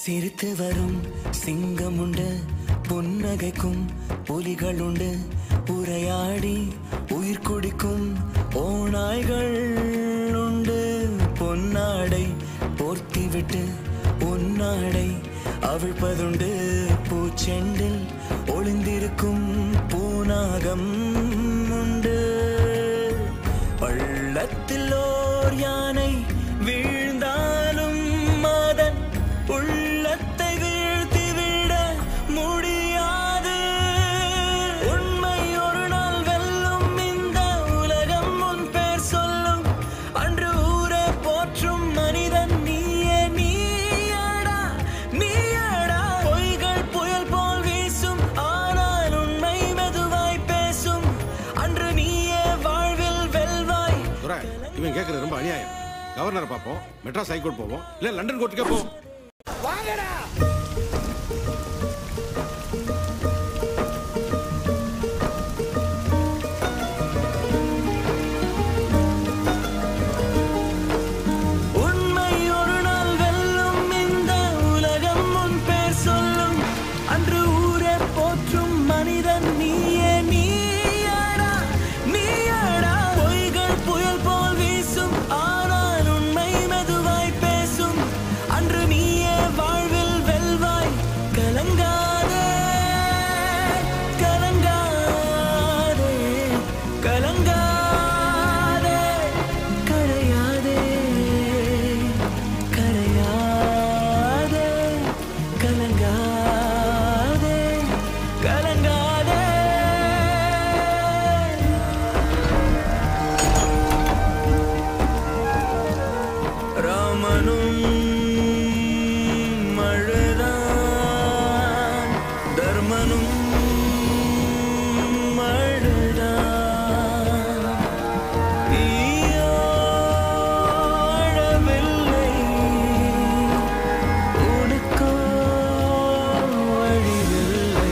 சிரித்து வரும் சிங்கம் உண்டு புன்னகைக்கும் புலிகள் உண்டு உரையாடி உயிர் குடிக்கும் ஓநாய்கள் உண்டு பொன்னாடை போர்த்திவிட்டு உன்னாடை அவிழ்ப்பதுண்டு பூச்செண்டில் ஒளிந்திருக்கும் பூனாகம் உண்டு பள்ளத்தில் ஓர் யானை வீழ்ந்தாலும் அதன் உள்ளத்தை வீழ்த்திவிட முடியாது உண்மை ஒரு நாள் வெல்லும் இந்த உலகம் உன் பேர் சொல்லும் அன்று ஊரே போற்றும் மனிதன் நீயே நீயடா நீயடா பொய்கள் புயல் போல் வீசும் ஆனால் உண்மை மெதுவாய் பேசும் அன்று நீயே வாழ்வில் வெல்வாய் துரை இவன் கேட்கறது ரொம்ப அநியாயம் கவர்னரை பார்ப்போம் மெட்ராஸ் ஹைகோர்ட் போவோம் இல்ல லண்டன் கோர்ட்டுக்கே போவோம் உண்மை ஒரு நாள் வெல்லும் இந்த உலகம் உன் பேர் சொல்லும் அன்று ஊரே போற்றும் மனிதன் நீயே நீயடா நீயடா பொய்கள் புயல் போல் வீசும் ஆனால் உண்மை மெதுவாய் பேசும் அன்று நீயே வாழ்வில் வெல்வாய் கலங்காதே கலங்காதே கலங்காதே கரையாதே கரையாதே கலங்காதே கலங்காதே ராமனும் அழுதான் தர்மனும் அழுதான் ஈயோ அழவில்லை உனக்கோ அழிவில்லை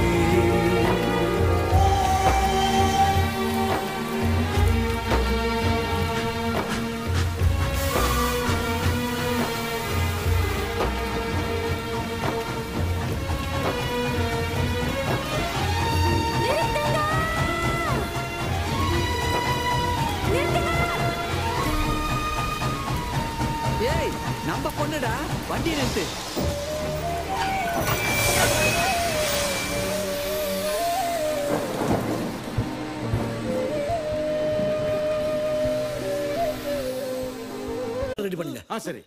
ஏய் நம்ம பொண்ணுடா வண்டி நிறுத்து ரெடி பண்ணுங்க ஆ சரி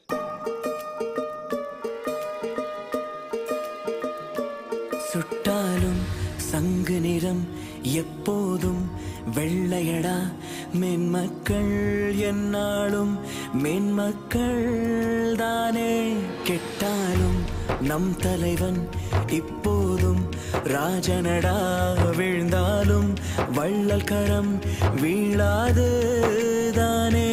சுட்டாலும் சங்கு நிறம் எப்போதும் வெள்ளையடா மென்மக்கள் என்னாலும் மென்மக்கள் தானே கெட்டாலும் நம் தலைவன் இப்போதும் ராஜனடா வீழ்ந்தாலும் வள்ளல் கரம் வீழாது தானே